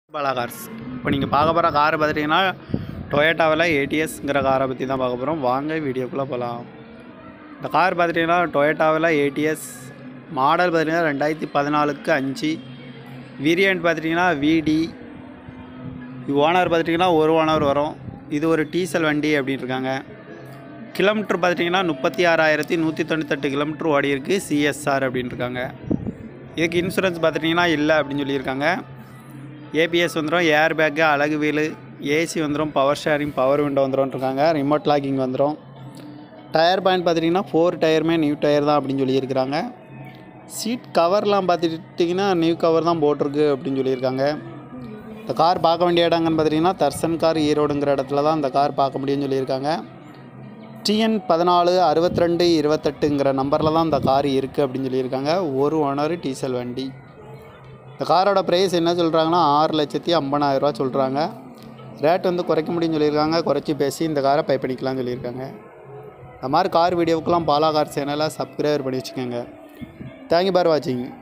Bala cars இப்போ நீங்கள் பார்க்க போகிற கார் பார்த்துட்டிங்கன்னா டொயோட்டாவில் ஏடிஎஸ்ங்கிற காரை பற்றி தான் பார்க்க போகிறோம் வாங்க வீடியோக்குள்ளே போகலாம் இந்த கார் பார்த்துட்டிங்கன்னா டொயோட்டாவில் ஏடிஎஸ் மாடல் பார்த்திங்கன்னா ரெண்டாயிரத்தி பதினாலுக்கு அஞ்சு வேரியண்ட் பார்த்துட்டிங்கன்னா விடி ஓனர் பார்த்துட்டிங்கன்னா ஒரு ஓனர் வரும் இது ஒரு டீசல் வண்டி அப்படின்னு இருக்காங்க கிலோமீட்டர் பார்த்துட்டிங்கன்னா முப்பத்தி ஆறாயிரத்தி நூற்றி தொண்ணூத்தெட்டு கிலோமீட்டர் ஓடி இருக்கு சிஎஸ்ஆர் அப்படின்னு இருக்காங்க இதுக்கு இன்சூரன்ஸ் பார்த்துட்டிங்கன்னா இல்லை அப்படின்னு சொல்லியிருக்காங்க ஏபிஎஸ் வந்துடும் air bag alloy wheel AC வந்துடும் பவர் ஷேரிங் பவர் விண்டோ வந்துடும் இருக்காங்க ரிமோட் லாக்கிங் வந்துடும் டயர் பாயிண்ட் பார்த்துட்டிங்கன்னா ஃபோர் டயருமே நியூ டயர் தான் அப்படின்னு சொல்லியிருக்கிறாங்க சீட் கவர்லாம் பார்த்துட்டிங்கன்னா நியூ கவர் தான் போட்டிருக்கு அப்படின்னு சொல்லியிருக்காங்க இந்த கார் பார்க்க வேண்டிய இடங்கன்னு பார்த்துட்டிங்கன்னா தர்சன் கார் ஈரோடுங்கிற இடத்துல தான் இந்த கார் பார்க்க முடியும்னு சொல்லியிருக்காங்க டிஎன் பதினாலு அறுபத்தி ரெண்டு இருபத்தெட்டுங்கிற நம்பரில் தான் இந்த கார் இருக்குது அப்படின்னு சொல்லியிருக்காங்க ஒரு ஓனர் டீசல் வண்டி இந்த காரோட ப்ரைஸ் என்ன சொல்கிறாங்கன்னா ஆறு லட்சத்தி ஐம்பதாயிரரூவா சொல்கிறாங்க ரேட் வந்து குறைக்க முடியும்னு சொல்லியிருக்காங்க குறைச்சி பேசி இந்த காரை பை பண்ணிக்கலாம்னு சொல்லியிருக்காங்க இந்த மாதிரி கார் வீடியோவுக்கெல்லாம் பாலா கார் சேனலை சப்ஸ்கிரைபர் பண்ணி வச்சுக்கோங்க தேங்க்யூ பார் வாட்சிங்